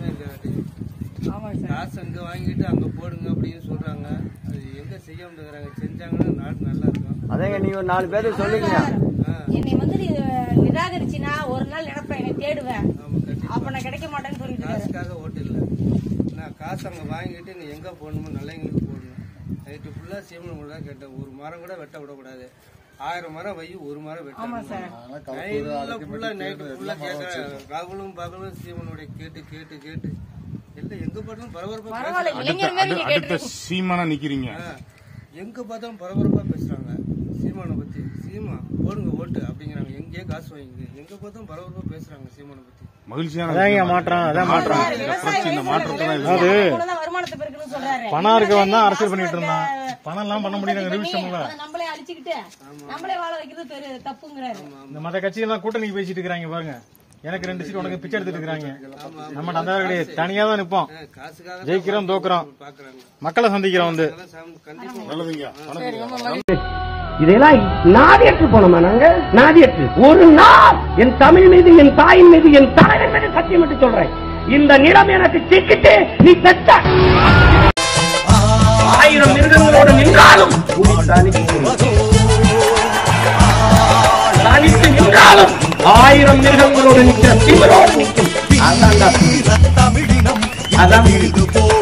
யாருமே இருக்காது ஆமா சார் காசு அங்க வாங்கிட்டு அங்க போடுங்க அப்படின்னு சொல்றாங்க அது எங்க செய்ய முடியுங்கிறாங்க செஞ்சாங்கன்னா நாடு நல்லா இருக்கும் அதேங்க நீங்க ஒரு நாலு பேருக்கு சொல்லுங்க ஆ, என்னை வந்து நீ நிராகரிச்சினா ஒரு நாள் நினைப்பேன் என்னை தேடுவேன் ஆமா கண்டிப்பா அப்ப நான் கிடைக்க மாட்டேன்னு சொல்லிட்டு இருக்காரு. காசுக்காக ஓட்டு இல்லை நான் காசு அங்கே வாங்கிட்டு நீ எங்கே போடணுமோ நல்லவங்களுக்கு போடணும் நைட்டு ஃபுல்லாக சீமன் முள்ள கேட்டேன் ஒரு மரம் கூட வெட்ட விடக்கூடாது ஆயிரம் மரம் வை ஒரு மரம் ஆமா வெட்ட சார் நைட்டில் ஃபுல்லாக நைட்டு ஃபுல்லாக கேட்க ராகுலும் பகலும் சீமனுடைய கேட்டு கேட்டு கேட்டு எல்லாம் எங்கே பார்த்தாலும் பரபரப்பாக பரவாயில்ல இளைஞர் மாதிரி நீ அடுத்த கேட்டு சீமானா நிக்கிறீங்க எங்கே பார்த்தாலும் பரபரப்பாக பேசுகிறாங்க சீமானை பற்றி சீமா போடுங்க ஓட்டு அப்படிங்கிறாங்க எங்கேயே காசு வாங்கிங்க எங்கே பார்த்தாலும் பரபரப்பாக பேசுகிறாங்க சீமானை பற்றி மகிழ்ச்சியான அதாங்க விஷயமா மாற்றம் அதான் மாற்றம் சார், விவசாய இந்த மாற்றத்தை தான் வயசுல அவ்வளவுதான் வருமானத்தை பெருக்கணும்னு சொல்றாரு. பணம் இருக்கவன் தான் அரசியல் காசு பண்ணிட்டு இருந்தான் இருக்க- பணம் எல்லாம் பண்ண முடியல பண்ணி, நிரூபிச்சோம்ல அதை நம்மளே அழிச்சுக்கிட்டு நம்மளே வாழ வைக்கிறது பெரு தப்புங்கிறாரு இந்த மத்த கட்சிகள்லாம் கூட்டணி பேசிட்டு இருக்காங்க பாருங்க எனக்கு ரெண்டு சீட் உனக்கு பிச்சை எடுத்துட்டு இருக்காங்க நம்ம அந்த மாதிரி கிடையாது தனியா தான் நிப்போம் காசுக்காக ஜெயிக்கிறோம் தோக்குறோம் பார்க்குறாங்க மக்களை சந்திக்கிறோம் வந்து அதெல்லாம் சாமி கண்டிப்பாக நல்லதுங்க வணக்கங்க இதெல்லாம் நாதியற்று போனோமா நாங்க நாதியற்று ஒரு நாள் என் தமிழ் மீது என் தாயின் மீது என் தாயின் மீது சத்தியம் விட்டு சொல்றேன் இந்த நிலம் எனக்கு சிக்கிட்டு நீ செத்த ஆயிரம் மிருகங்களோடு நின்றாலும் தனித்து நின்றாலும் ஆயிரம் மிருகங்களோடு நிற்கிற திமிரோடு நிற்கும் அதான்டா. அதான்